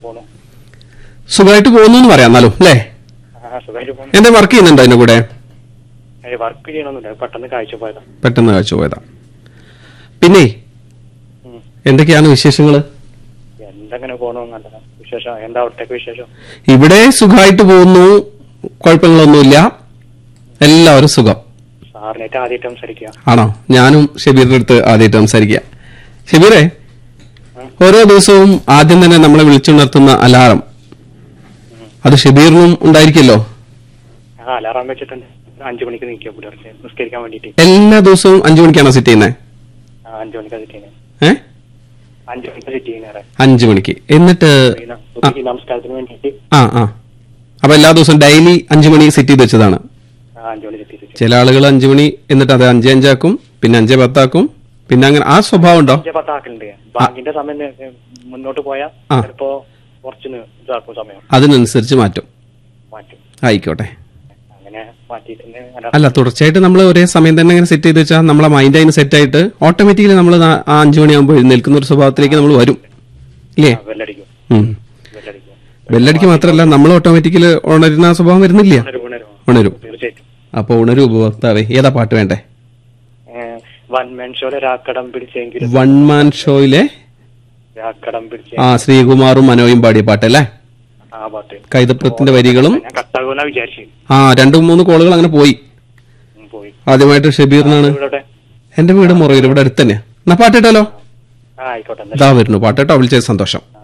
പോണു സുഖമായിട്ട് പോകുന്നു എന്ന് പറയാം എന്നാലും അല്ലേ ആ സുഖമായിട്ട് പോണു എന്താ വർക്ക് ചെയ്യുന്നുണ്ടോ അതിന്റെ കൂടെ ഏ വർക്ക് ചെയ്യണമെന്നില്ല പെട്ടെന്ന് കാഴ്ച പോയതാ പെട്ടെന്ന് കാഴ്ച പോയതാ പിന്നെ ഉം. എന്തൊക്കെയാണ് വിശേഷങ്ങൾ എന്തെങ്ങനെ പോണു നല്ല വിശേഷം എന്താ അവിടത്തേക്ക് വിശേഷം ഇവിടെ സുഖമായിട്ട് പോകുന്നു കുഴപ്പങ്ങളൊന്നുമില്ല എല്ലാവരും സുഖം സാറിനായിട്ട് ആദ്യമായിട്ട് സംസാരിക്കുക ആണോ ഞാനും ഷബീറിന്റെ അടുത്ത് ആദ്യമായിട്ട് സംസാരിക്കുക ഷബീറെ ഉം. ഓരോ ദിവസവും ആദ്യം തന്നെ നമ്മളെ വിളിച്ചുണർത്തുന്ന അലാറം അത് ഷബീറിനും ഉണ്ടായിരിക്കുമല്ലോ ആ അലാറാം വെച്ചിട്ടുണ്ട് അഞ്ചു മണിക്ക് നീക്കുക പുലർച്ചെ നിസ്കരിക്കാൻ വേണ്ടിട്ട് എല്ലാ ദിവസവും അഞ്ചു മണിക്കാണോ സെറ്റ് ചെയ്യുന്നത് ആ അഞ്ചു മണിക്ക് സെറ്റ് ചെയ്യുന്നത് ഏ അഞ്ചു മണിക്ക് സെറ്റ് ചെയ്യുന്നേറെ അഞ്ചു മണിക്ക് എന്നിട്ട് ആ, നമസ്കാരത്തിന് വേണ്ടിട്ട് ആ ആ അപ്പൊ എല്ലാ ദിവസവും ഡെയിലി അഞ്ചു മണി സെറ്റ് ചെയ്ത് വെച്ചതാണ് ആ അഞ്ചു മണി സെറ്റ് ചെയ്തു ചില ആളുകൾ അഞ്ചു മണി എന്നിട്ട് അത് അഞ്ച് അഞ്ചാക്കും പിന്നെ അഞ്ച് പത്താക്കും പിന്നെ അങ്ങനെ ആ സ്വഭാവം ഉണ്ടോ അഞ്ച് പത്താക്കലുണ്ട് ബാങ്കിന്റെ സമയം നെ- മുന്നോട്ട് പോയാൽ ആ. ചിലപ്പോ കുറച്ച് നി- ഇതാക്കും സമയം അതിനനുസരിച്ച് മാറ്റും മാറ്റും ആയിക്കോട്ടെ അങ്ങനെ മാറ്റിയിട്ട് അലാറം അല്ല തുടർച്ചയായിട്ട് നമ്മൾ ഒരേ സമയം തന്നെ ഇങ്ങനെ സെറ്റ് ചെയ്ത് വെച്ചാൽ നമ്മളെ മൈൻഡ് അതിന് സെറ്റ് ആയിട്ട് ഓട്ടോമാറ്റിക്കലി നമ്മൾ ആ അഞ്ചു മണിയാകുമ്പോൾ എഴുന്നേൽക്കുന്ന ഒരു സ്വഭാവത്തിലേക്ക് നമ്മൾ വരും ഇല്ലേ വെല്ലടിക്കും ഉം. വെല്ലടിക്കും ബെല്ലടിക്ക് മാത്രമല്ല നമ്മൾ ഓട്ടോമാറ്റിക്കലി ഉണരുന്ന ആ സ്വഭാവം വരുന്നില്ല ഉണരും ഉണരും ഉണരും തീർച്ചയായിട്ടും അപ്പോൾ ഉണരും ഉപഭോക്താവേ ഏതാ പാട്ട് വേണ്ടേ വൺ മെൻ ഷോയിലെ രാക്കടം പിടിച്ചെങ്കിലും വൺ മാൻ ഷോയിലെ രാക്കടം പിടിച്ച ആ ശ്രീകുമാറും മനോയും പാടിയ പാട്ടല്ലേ ആ പാട്ട് കൈതപ്രത്തിന്റെ വരികളും ഞാൻ കട്ടാകുന്ന വിചാരിച്ചു ആ രണ്ടു മൂന്ന് കോളുകൾ അങ്ങനെ പോയി ഉം, പോയി ആദ്യമായിട്ട് ഷബീറിനാണ് ഇവിടെ എന്റെ വീട് മുറയൂർ ഇവിടെ അടുത്ത് തന്നെയാ എന്നാ പാട്ടിട്ടാലോ ആ ആയിക്കോട്ടെ എന്നാ ഇതാ വരുന്നു പാട്ടിട്ടോ വിളിച്ചത് സന്തോഷം ആ